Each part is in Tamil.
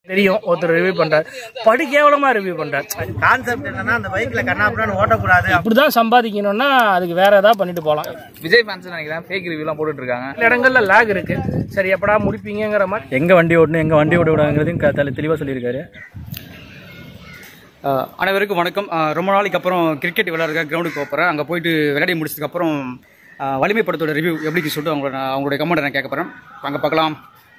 தெரியும் ஒருத்தர் ரிவ்யூ பண்றாரு படு கேவலமா ரிவ்யூ பண்றாரு கான்செப்ட் என்னன்னா அந்த பைக்ல கண்ணாப்புறான்னு ஓட்டக்கூடாது இப்படிதான் சம்பாதிக்கணும்னா அதுக்கு வேற ஏதாவது பண்ணிட்டு போகலாம் விஜய் ஃபேன்ஸ் நினைக்கிறேன் ஃபேக் ரிவ்யூலாம் போட்டுட்டு இருக்காங்க சில இடங்கள்ல லேக் இருக்கு சரி எப்படா முடிப்பீங்கிற மாதிரி எங்க வண்டி ஓட்டணும் எங்க வண்டி ஓட விடாங்கிறதையும் க- தெளி- தெளிவா சொல்லியிருக்காரு ஆஹ் அனைவருக்கும் வணக்கம் ஆஹ் ரொம்ப நாளைக்கு அப்புறம் கிரிக்கெட் விளையாடுற கிரவுண்டுக்கு போகிறேன் அங்கே போயிட்டு விளையாடி முடிச்சதுக்கப்புறம் ஆஹ் வலிமை படத்தோட ரிவ்யூ எப்படின்னு சொல்லிட்டு அவங்களோட நான் அவங்களுடைய கமெண்ட் நான் கேட்க போகிறேன் அங்கே பார்க்கலாம்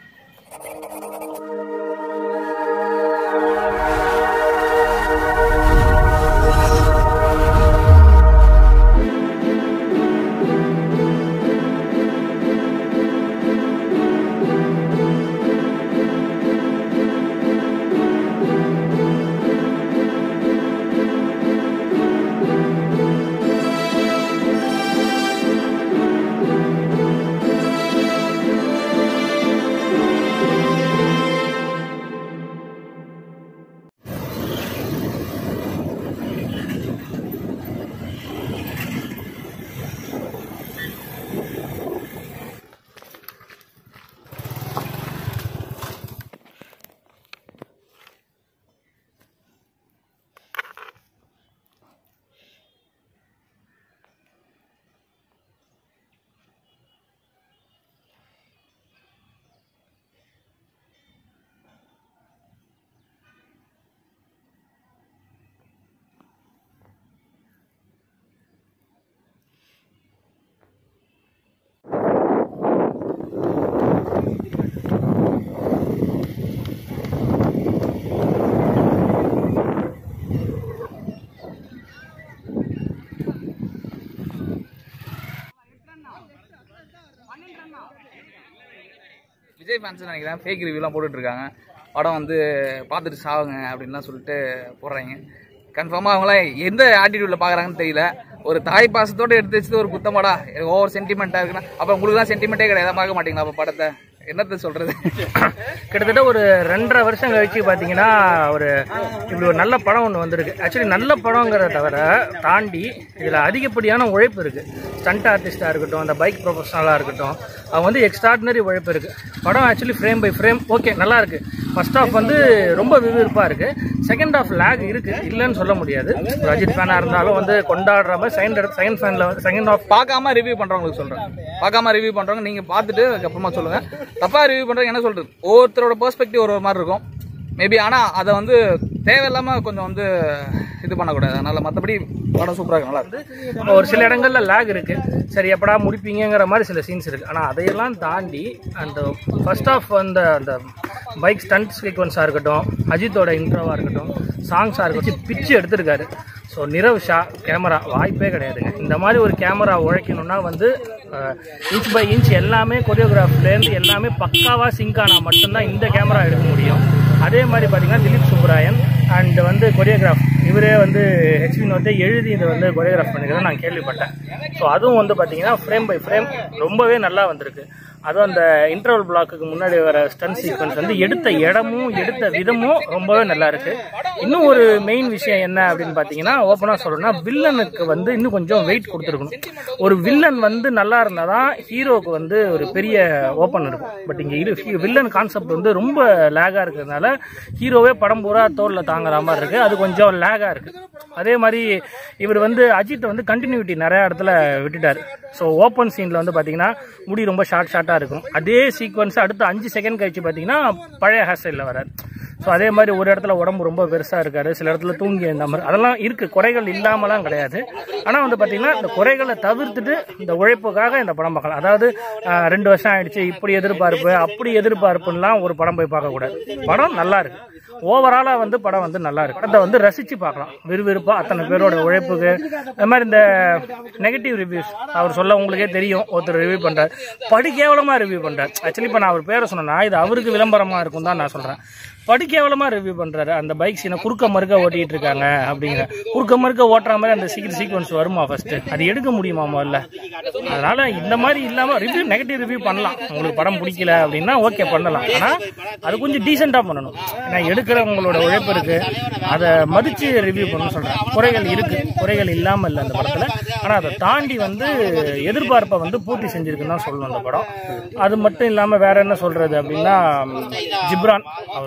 விஜய் ஃபேன்ஸ் நினைக்கிறேன் ஃபேக் ரிவ்யூலாம் போட்டுட்டு இருக்காங்க படம் வந்து பார்த்துட்டு சாவுங்க அப்படின்லாம் சொல்லிட்டு போடுறாங்க கன்ஃபார்மாக அவங்களாம் எந்த ஆட்டிடியூட்ல பார்க்குறாங்கன்னு தெரியல ஒரு தாய் பாசத்தோட எடுத்து வச்சது ஒரு குத்தமாடா ஓவர் சென்டிமெண்ட்டாக இருக்குன்னா அப்போ உங்களுக்குலாம் சென்டிமெண்ட்டே கிடையாது பார்க்க மாட்டீங்களா அப்போ படத்தை என்னத்த சொல்றது கிட்டத்தட்ட ஒரு ரெண்டரை வருஷம் கழிச்சு பாத்தீங்கன்னா ஒரு இப்படி ஒரு நல்ல படம் ஒன்று வந்திருக்கு ஆக்சுவலி நல்ல படங்கிறத தவிர தாண்டி இதில் அதிகப்படியான உழைப்பு இருக்கு ஸ்டண்ட் ஆர்டிஸ்டாக இருக்கட்டும் அந்த பைக் ப்ரொஃபஷனலாக இருக்கட்டும் அவங்க வந்து எக்ஸ்ட்ராடினரி உழைப்பு இருக்கு படம் actually frame by frame okay நல்லா இருக்கு ஃபர்ஸ்ட் ஆஃப் வந்து ரொம்ப விறுவிறுப்பாக இருக்கு செகண்ட் ஆஃப் லேக் இருக்கு இல்லைன்னு சொல்ல முடியாது ஒரு அஜித் ஃபேனாக இருந்தாலும் வந்து கொண்டாடுற மாதிரி செகண்ட் செகண்ட் ஃபேனில் வந்து செகண்ட் ஆஃப் பார்க்காம ரிவ்யூ பண்றவங்களுக்கு சொல்றேன் பார்க்காம ரிவ்யூ பண்றவங்க நீங்க பார்த்துட்டு அதுக்கப்புறமா சொல்லுங்க தப்பா ரிவ்யூ பண்றவங்க என்ன சொல்றது ஒவ்வொருத்தரோட பெர்ஸ்பெக்டிவ் ஒரு ஒரு மாதிரி இருக்கும் மேபி ஆனா அதை வந்து தேவையில்லாம கொஞ்சம் வந்து இது பண்ணக்கூடாது அதனால மற்றபடி படம் சூப்பராக இருக்கு நல்லா இருக்கு ஒரு சில இடங்கள்ல லேக் இருக்கு சரி எப்படா முடிப்பீங்கிற மாதிரி சில சீன்ஸ் இருக்கு ஆனா அதையெல்லாம் தாண்டி அந்த ஃபர்ஸ்ட் ஆஃப் அந்த அந்த பைக் ஸ்டண்ட் சீக்வன்ஸாக இருக்கட்டும் அஜித்தோட இன்ட்ரோவாக இருக்கட்டும் சாங்ஸாக இருக்கட்டும் பிச்சு எடுத்திருக்காரு ஸோ நிரவ் ஷா கேமரா வாய்ப்பே கிடையாதுங்க இந்த மாதிரி ஒரு கேமரா உழைக்கணும்னா வந்து இன்ச் பை இன்ச் எல்லாமே கொரியோகிராஃப்லேருந்து எல்லாமே பக்காவாக சிங்க் ஆனால் மட்டும்தான் இந்த கேமரா எடுக்க முடியும் அதே மாதிரி பார்த்தீங்கன்னா திலீப் சுப்ராயன் அண்ட் வந்து கொரியோகிராஃப் இவரே வந்து ஹெச்பி நோட்டை எழுதி இதை வந்து கொரியோகிராஃப் பண்ணிக்கிறத நான் கேள்விப்பட்டேன் ஸோ அதுவும் வந்து பார்த்தீங்கன்னா ஃப்ரேம் பை ஃப்ரேம் ரொம்பவே நல்லா வந்திருக்கு அதுவும் அந்த இன்டர்வல் பிளாக்குக்கு முன்னாடி வர ஸ்டன் சீக்வன்ஸ் வந்து எடுத்த இடமும் எடுத்த விதமும் ரொம்பவே நல்லா இருக்கு இன்னும் ஒரு மெயின் விஷயம் என்ன அப்படின்னு பார்த்தீங்கன்னா ஓப்பனாக சொல்லணும்னா வில்லனுக்கு வந்து இன்னும் கொஞ்சம் வெயிட் கொடுத்துருக்கணும் ஒரு வில்லன் வந்து நல்லா இருந்தால் தான் ஹீரோவுக்கு வந்து ஒரு பெரிய ஓப்பன் இருக்கும் பட் இங்கே இரு வில்லன் கான்செப்ட் வந்து ரொம்ப லேகாக இருக்கிறதுனால ஹீரோவே படம் பூரா தோலில் தாங்குற மாதிரி இருக்கு அது கொஞ்சம் லேகாக இருக்கு அதே மாதிரி இவர் வந்து அஜித் வந்து கண்டினியூட்டி நிறைய இடத்துல விட்டுட்டார் ஸோ ஓப்பன் சீனில் வந்து பார்த்தீங்கன்னா முடி ரொம்ப ஷார்ட் ஷார்ட்டாக இருக்கும் அதே சீக்வன்ஸ் அடுத்து அஞ்சு செகண்ட் கழிச்சு பார்த்தீங்கன்னா பழைய ஹேர் ஸ்டைலில் வரார் ஸோ அதே மாதிரி ஒரு இடத்துல உடம்பு ரொம்ப பெருசாக இருக்காரு சில இடத்துல தூங்கி இந்த மாதிரி அதெல்லாம் இருக்கு குறைகள் இல்லாமலாம் கிடையாது ஆனால் வந்து பார்த்தீங்கன்னா இந்த குறைகளை தவிர்த்துட்டு இந்த உழைப்புக்காக இந்த படம் பார்க்கலாம் அதாவது ஆஹ், ரெண்டு வருஷம் ஆயிடுச்சு இப்படி எதிர்பார்ப்பு அப்படி எதிர்பார்ப்புலாம் ஒரு படம் போய் பார்க்கக்கூடாது படம் நல்லா இருக்கு ஓவராலாக வந்து படம் வந்து நல்லா இருக்கு படத்தை வந்து ரசிச்சு பார்க்கலாம் விறுவிறுப்பா அத்தனை பேரோட உழைப்புக்கு அது மாதிரி இந்த நெகட்டிவ் ரிவ்யூஸ் அவர் சொல்ல உங்களுக்கே தெரியும் ஒருத்தர் ரிவ்யூ பண்றாரு படு கேவலமா ரிவ்யூ பண்றாரு ஆக்சுவலி இப்போ நான் அவர் பேரை சொன்னேன்னா இது அவருக்கு விளம்பரமா இருக்கும் தான் நான் சொல்றேன் படு கேவலமா ரிவ்யூ பண்றாரு அந்த பைக் சீனை குறுக்க மறுக்க ஓட்டிட்டு இருக்காங்க அப்படிங்கிற குறுக்க மறுக்க ஓட்டுற மாதிரி அந்த சீக்கிரம் சீக்வன்ஸ் வருமா ஃபர்ஸ்ட் அது எடுக்க முடியுமா முதல்ல அதனால இந்த மாதிரி இல்லாம ரிவ்யூ நெகட்டிவ் ரிவ்யூ பண்ணலாம் உங்களுக்கு படம் பிடிக்கல அப்படின்னா ஓகே பண்ணலாம் ஆனா அது கொஞ்சம் டீசெண்டா பண்ணணும் ஏன்னா எடுக்கிறவங்களோட உழைப்பு இருக்கு அதை மதிச்சு ரிவ்யூ பண்ணணும் சொல்றேன் குறைகள் இருக்கு குறைகள் இல்லாம இல்லை அந்த படத்துல ஆனா அதை தாண்டி வந்து எதிர்பார்ப்பை வந்து பூர்த்தி செஞ்சிருக்குன்னு தான் சொல்லணும் அந்த படம் அது மட்டும் இல்லாம வேற என்ன சொல்றது அப்படின்னா ஜிப்ரான் அவரோட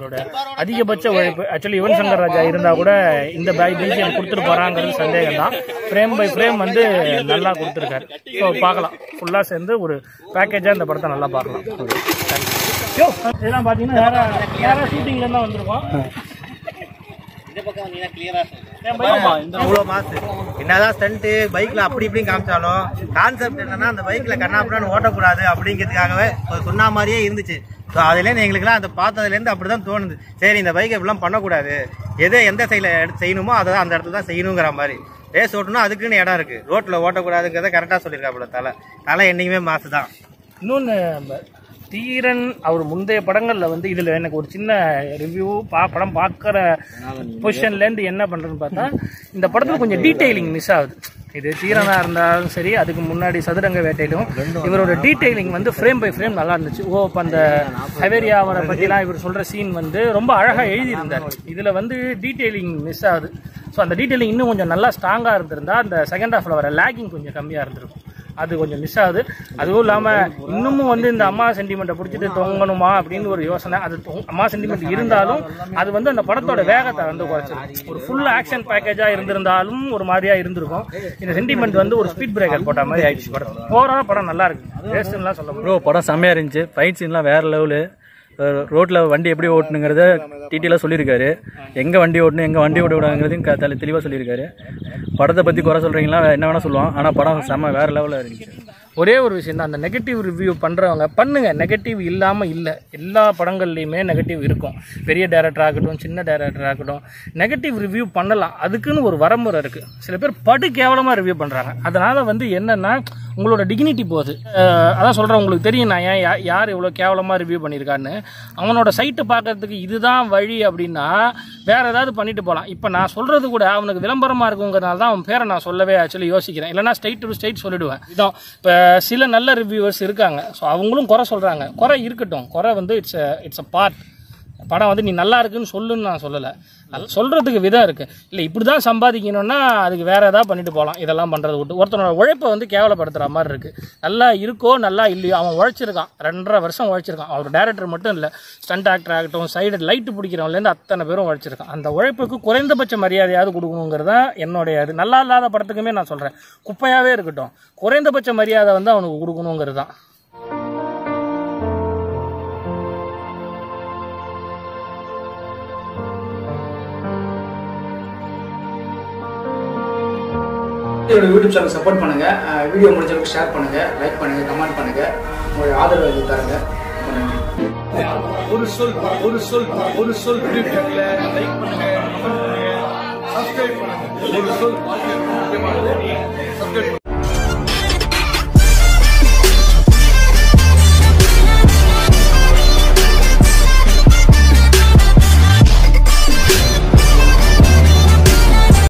அதிகபட்ச உழைப்பு ஆக்சுவலி யுவன் சங்கர் ராஜா இருந்தால் கூட இந்த பை பிஜிஎம் கொடுத்துட்டு போகிறாங்கிறது சந்தேகம் தான் ஃப்ரேம் பை ஃப்ரேம் வந்து நல்லா கொடுத்துருக்காரு ஸோ பார்க்கலாம் ஃபுல்லாக சேர்ந்து ஒரு பேக்கேஜாக இந்த படத்தை நல்லா பார்க்கலாம் யோ, இதெல்லாம் பார்த்தீங்கன்னா வேற வேற ஷூட்டிங்ல தான் வந்திருக்கோம் என் பையன் அவ்வளோ மாசு என்னதான் ஸ்டண்ட்டு பைக்ல அப்படி இப்படின்னு காமிச்சாலும் கான்செப்ட் என்னன்னா அந்த பைக்ல கண்ணாப்புறான்னு ஓட்டக்கூடாது அப்படிங்கிறதுக்காகவே ஒரு சொன்ன மாதிரியே இருந்துச்சு ஸோ அதுலேருந்து எங்களுக்குலாம் அதை பார்த்ததுலேருந்து அப்படி தான் தோணுது சரி இந்த பைக்கை இப்படிலாம் பண்ணக்கூடாது எதை எந்த சைடில் செய்யணுமோ அதை அந்த இடத்துல தான் செய்யணுங்கிற மாதிரி ரேஸ் ஓட்டணும் அதுக்குன்னு இடம் இருக்கு ரோட்டில் ஓட்டக்கூடாதுங்கிறத கரெக்டாக சொல்லியிருக்காப்புல தலை தலை என்னைக்குமே மாசு தான் இன்னொன்று தீரன் அவர் முந்தைய படங்கள்ல வந்து இதுல எனக்கு ஒரு சின்ன ரிவ்யூ பா படம் பார்க்குற பொசிஷன்ல இருந்து என்ன பண்றேன்னு பார்த்தா இந்த படத்துல கொஞ்சம் டீடைலிங் மிஸ் ஆகுது இது தீரனா இருந்தாலும் சரி அதுக்கு முன்னாடி சதுரங்க வேட்டையிலும் இவரோட டீடைலிங் வந்து ஃப்ரேம் பை ஃப்ரேம் நல்லா இருந்துச்சு ஓ இப்போ அந்த ஹவேரியா அவரை பற்றிலாம் இவர் சொல்ற சீன் வந்து ரொம்ப அழகா எழுதியிருந்தார் இதுல வந்து டீடைலிங் மிஸ் ஆகுது ஸோ அந்த டீடைலிங் இன்னும் கொஞ்சம் நல்லா ஸ்ட்ராங்காக இருந்திருந்தா அந்த செகண்ட் ஹாஃப்ல வர லேக்கிங் கொஞ்சம் கம்மியாக இருந்திருக்கும் அது கொஞ்சம் மிஸ் ஆகுது அதுவும் இல்லாமல் இன்னமும் வந்து இந்த அம்மா சென்டிமெண்ட்டை பிடிச்சிட்டு தொங்கணுமா அப்படின்னு ஒரு யோசனை அது தொ- அம்மா சென்டிமெண்ட் இருந்தாலும் அது வந்து அந்த படத்தோட வேகத்தை வந்து குறைச்சிடும் ஒரு ஃபுல் ஆக்ஷன் பேக்கேஜாக இருந்திருந்தாலும் ஒரு மாதிரியா இருந்திருக்கும் இந்த சென்டிமெண்ட் வந்து ஒரு ஸ்பீட் பிரேக்கர் போட்ட மாதிரி ஆயிடுச்சு படம் ஓவரால் படம் நல்லா இருக்கு வேஸ்ட்லாம் சொல்ல முடியும் ப்ரோ படம் செம்மையாக இருந்துச்சு ஃபைட் சீன்லாம் வேற லெவலு ரோட்டில் வண்டி எப்படி ஓட்டணுங்கிறத டீட்டெயிலாக சொல்லியிருக்காரு எங்கே வண்டி ஓட்டணும் எங்கே வண்டி ஓட விடாங்கிறதையும் க தலை தெளிவாக சொல்லியிருக்காரு படத்தை பற்றி குறை சொல்கிறீங்களா என்ன வேணால் சொல்லுவான் ஆனால் படம் செம்ம வேற லெவலில் இருந்துச்சு ஒரே ஒரு விஷயம் தான் அந்த நெகட்டிவ் ரிவ்யூ பண்ணுறவங்க பண்ணுங்க நெகட்டிவ் இல்லாமல் இல்லை எல்லா படங்கள்லையுமே நெகட்டிவ் இருக்கும் பெரிய டேரக்டர் ஆகட்டும் சின்ன டேரக்டர் ஆகட்டும் நெகட்டிவ் ரிவ்யூ பண்ணலாம் அதுக்குன்னு ஒரு வரமுறை இருக்குது சில பேர் படு கேவலமாக ரிவ்யூ பண்ணுறாங்க அதனால் வந்து என்னென்னா உங்களோட டிக்னிட்டி போகுது அஹ் அதான் சொல்கிறேன் உங்களுக்கு தெரியும் நான் ஏன் யா- யார் இவ்வளோ கேவலமாக ரிவ்யூ பண்ணியிருக்கான்னு அவனோட சைட்டு பார்க்கறதுக்கு இதுதான் வழி அப்படின்னா வேற ஏதாவது பண்ணிட்டு போகலாம் இப்போ நான் சொல்கிறது கூட அவனுக்கு விளம்பரமாக இருக்குங்கிறனால தான் அவன் பேரை நான் சொல்லவே ஆக்சுவலி யோசிக்கிறேன் இல்லைனா ஸ்ட்ரைட் டு ஸ்ட்ரைட் சொல்லிடுவேன் இதான் இப்போ சில நல்ல ரிவ்யூவர்ஸ் இருக்காங்க ஸோ அவங்களும் குறை சொல்கிறாங்க குறை இருக்கட்டும் குறை வந்து இட்ஸ் இட்ஸ் அ பார்ட் படம் வந்து நீ நல்லா இருக்குன்னு சொல்லுன்னு நான் சொல்லலை அது சொல்கிறதுக்கு விதம் இருக்குது இல்லை இப்படி தான் சம்பாதிக்கணும்னா அதுக்கு வேறு ஏதாவது பண்ணிட்டு போகலாம் இதெல்லாம் பண்ணுறது விட்டு ஒருத்தனோட உழைப்பை வந்து கேவலப்படுத்துகிற மாதிரி இருக்குது நல்லா இருக்கோ நல்லா இல்லையோ அவன் உழைச்சிருக்கான் ரெண்டரை வருஷம் உழைச்சிருக்கான் அவர் டேரக்டர் மட்டும் இல்லை ஸ்டண்ட் ஆக்டர் ஆகட்டும் சைடு லைட்டு பிடிக்கிறவன்லேருந்து அத்தனை பேரும் உழைச்சிருக்கான் அந்த உழைப்புக்கு குறைந்தபட்ச மரியாதையாவது கொடுக்கணுங்கிறது தான் என்னுடைய இது நல்லா இல்லாத படத்துக்குமே நான் சொல்கிறேன் குப்பையாகவே இருக்கட்டும் குறைந்தபட்ச மரியாதை வந்து அவனுக்கு கொடுக்கணுங்கிறது தான் என்னோட யூடியூப் சேனல் சப்போர்ட் பண்ணுங்க அஹ் வீடியோ முடிஞ்ச அளவுக்கு ஷேர் பண்ணுங்க லைக் பண்ணுங்க கமெண்ட் பண்ணுங்க உங்களுடைய ஆதரவு தருங்க ரொம்ப நன்றி ஒரு சொல் ஒரு சொல் ஒரு சொல் லைக் பண்ணுங்க comment பண்ணுங்க, subscribe பண்ணுங்க. ஒரு சொல் வாழ்க்கையில் முக்கியமானது